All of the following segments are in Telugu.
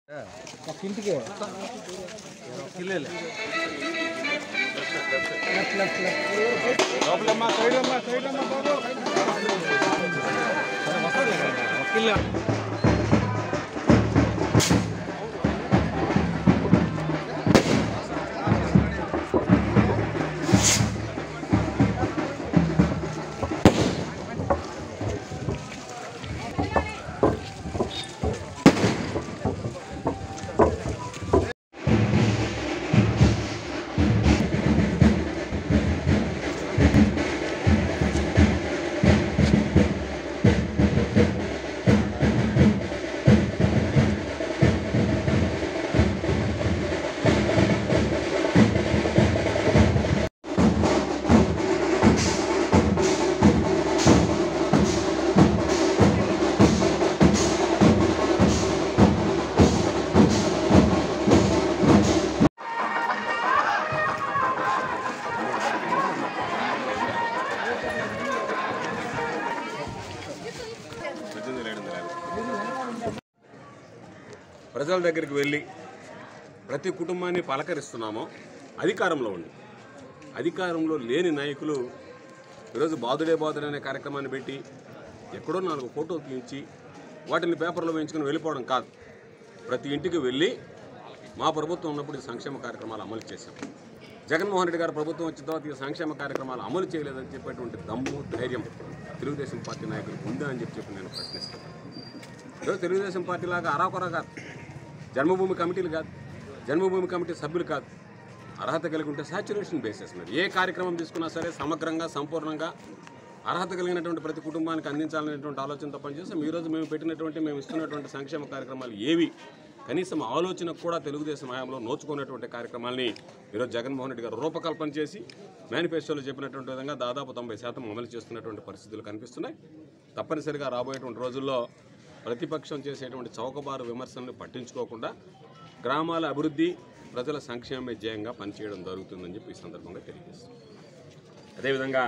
ఒక ఇంటికి కిల్లెలే లెఫ్ట్ లెఫ్ట్ లెఫ్ట్ లోపలమ్మా సైడ్ అమ్మా సైడ్ అమ్మా బాబు కిల్లె ప్రజల దగ్గరికి వెళ్ళి ప్రతి కుటుంబాన్ని పలకరిస్తున్నామో అధికారంలో ఉండి అధికారంలో లేని నాయకులు ఈరోజు బాదుడే బాదుడే అనే కార్యక్రమాన్ని పెట్టి ఎక్కడో నాలుగు ఫోటోలు తీయించి వాటిని పేపర్లో వేయించుకుని వెళ్ళిపోవడం కాదు ప్రతి ఇంటికి వెళ్ళి మా ప్రభుత్వం ఉన్నప్పుడు ఈ సంక్షేమ కార్యక్రమాలు అమలు చేశాం జగన్మోహన్ రెడ్డి గారు ప్రభుత్వం వచ్చిన తర్వాత ఈ సంక్షేమ కార్యక్రమాలు అమలు చేయలేదని చెప్పేటువంటి దమ్ము ధైర్యం తెలుగుదేశం పార్టీ నాయకులకు ఉందా అని చెప్పి చెప్పి నేను ప్రశ్నిస్తాను ఈరోజు తెలుగుదేశం పార్టీ లాగా అరాకొర కాదు జన్మభూమి కమిటీలు కాదు జన్మభూమి కమిటీ సభ్యులు కాదు అర్హత కలిగి ఉంటే సాచురేషన్ బేసిస్ మీద ఏ కార్యక్రమం తీసుకున్నా సరే సమగ్రంగా సంపూర్ణంగా అర్హత కలిగినటువంటి ప్రతి కుటుంబానికి అందించాలనేటువంటి ఆలోచనతో పనిచేస్తాం ఈరోజు మేము పెట్టినటువంటి మేము ఇస్తున్నటువంటి సంక్షేమ కార్యక్రమాలు ఏవి కనీసం ఆలోచన కూడా తెలుగుదేశం హయాంలో నోచుకున్నటువంటి కార్యక్రమాల్ని ఈరోజు జగన్మోహన్ రెడ్డి గారు రూపకల్పన చేసి మేనిఫెస్టోలో చెప్పినటువంటి విధంగా దాదాపు తొంభై శాతం అమలు చేస్తున్నటువంటి పరిస్థితులు కనిపిస్తున్నాయి తప్పనిసరిగా రాబోయేటువంటి రోజుల్లో ప్రతిపక్షం చేసేటువంటి చౌకబారు విమర్శలను పట్టించుకోకుండా గ్రామాల అభివృద్ధి ప్రజల సంక్షేమ ధ్యేయంగా పనిచేయడం జరుగుతుందని చెప్పి ఈ సందర్భంగా తెలియజేస్తుంది అదేవిధంగా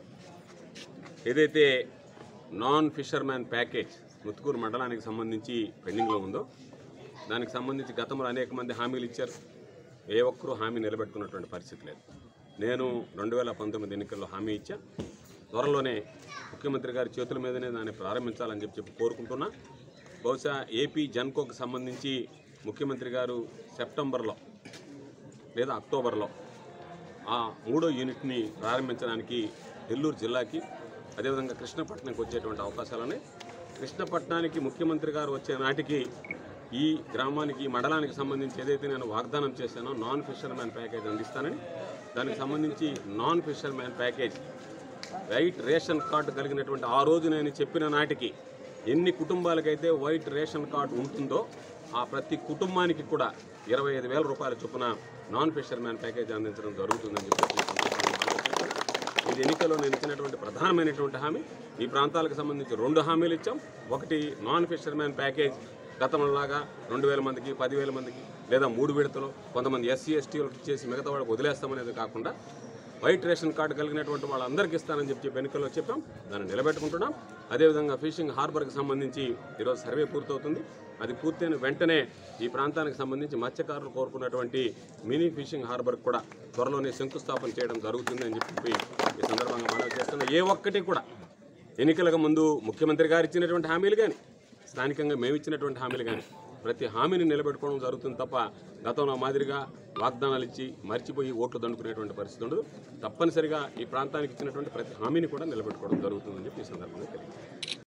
ఏదైతే నాన్ ఫిషర్మ్యాన్ ప్యాకేజ్ ముత్తుకూరు మండలానికి సంబంధించి పెండింగ్లో ఉందో దానికి సంబంధించి గతంలో అనేక మంది హామీలు ఇచ్చారు ఏ ఒక్కరూ హామీ నిలబెట్టుకున్నటువంటి పరిస్థితి లేదు నేను రెండు వేల పంతొమ్మిది ఎన్నికల్లో హామీ ఇచ్చా త్వరలోనే ముఖ్యమంత్రి గారి చేతుల మీదనే దాన్ని ప్రారంభించాలని చెప్పి చెప్పి కోరుకుంటున్నా బహుశా ఏపీ జన్కోకు సంబంధించి ముఖ్యమంత్రి గారు సెప్టెంబర్లో లేదా అక్టోబర్లో ఆ మూడో యూనిట్ని ప్రారంభించడానికి నెల్లూరు జిల్లాకి అదేవిధంగా కృష్ణపట్నంకి వచ్చేటువంటి అవకాశాలు ఉన్నాయి కృష్ణపట్నానికి ముఖ్యమంత్రి గారు వచ్చే నాటికి ఈ గ్రామానికి ఈ మండలానికి సంబంధించి ఏదైతే నేను వాగ్దానం చేశానో నాన్ ఫిషర్మ్యాన్ ప్యాకేజ్ అందిస్తానని దానికి సంబంధించి non fisherman package white ration card కలిగినటువంటి ఆ రోజు నేను చెప్పిన నాటికి ఎన్ని కుటుంబాలకైతే వైట్ రేషన్ కార్డు ఉంటుందో ఆ ప్రతి కుటుంబానికి కూడా ఇరవై ఐదు వేల రూపాయల చొప్పున నాన్ ఫిషర్మ్యాన్ ప్యాకేజ్ అందించడం జరుగుతుందని చెప్పి ఈ సందర్భంగా తెలియజేస్తున్నాను. ఇది ఎన్నికల్లో నేను ఇచ్చినటువంటి ప్రధానమైనటువంటి హామీ ఈ ప్రాంతాలకు సంబంధించి రెండు హామీలు ఇచ్చాం ఒకటి నాన్ ఫిషర్మ్యాన్ ప్యాకేజ్ గతంలాగా రెండు వేల మందికి పదివేల మందికి లేదా మూడు విడతలు కొంతమంది ఎస్సీ ఎస్టీలకు ఇచ్చేసి మిగతా వాళ్ళకి వదిలేస్తామనేది కాకుండా వైట్ రేషన్ కార్డు కలిగినటువంటి వాళ్ళందరికీ ఇస్తానని చెప్పి చెప్పి ఎన్నికల్లో చెప్పాం దాన్ని నిలబెట్టుకుంటున్నాం అదేవిధంగా ఫిషింగ్ హార్బర్కి సంబంధించి ఈరోజు సర్వే పూర్తవుతుంది అది పూర్తయిన వెంటనే ఈ ప్రాంతానికి సంబంధించి మత్స్యకారులు కోరుకున్నటువంటి మినీ ఫిషింగ్ హార్బర్ కూడా త్వరలోనే శంకుస్థాపన చేయడం జరుగుతుంది అని చెప్పి ఈ సందర్భంగా మనవి చేస్తున్నా ఏ ఒక్కటి కూడా ఎన్నికలకు ముందు ముఖ్యమంత్రి గారు ఇచ్చినటువంటి హామీలు కానీ స్థానికంగా మేము ఇచ్చినటువంటి హామీలు కానీ ప్రతి హామీని నిలబెట్టుకోవడం జరుగుతుంది తప్ప గతంలో మాదిరిగా వాగ్దానాలు ఇచ్చి మర్చిపోయి ఓట్లు దండుకునేటువంటి పరిస్థితి ఉండదు తప్పనిసరిగా ఈ ప్రాంతానికి ఇచ్చినటువంటి ప్రతి హామీని కూడా నిలబెట్టుకోవడం జరుగుతుందని చెప్పి ఈ సందర్భంగా తెలియజేస్తాను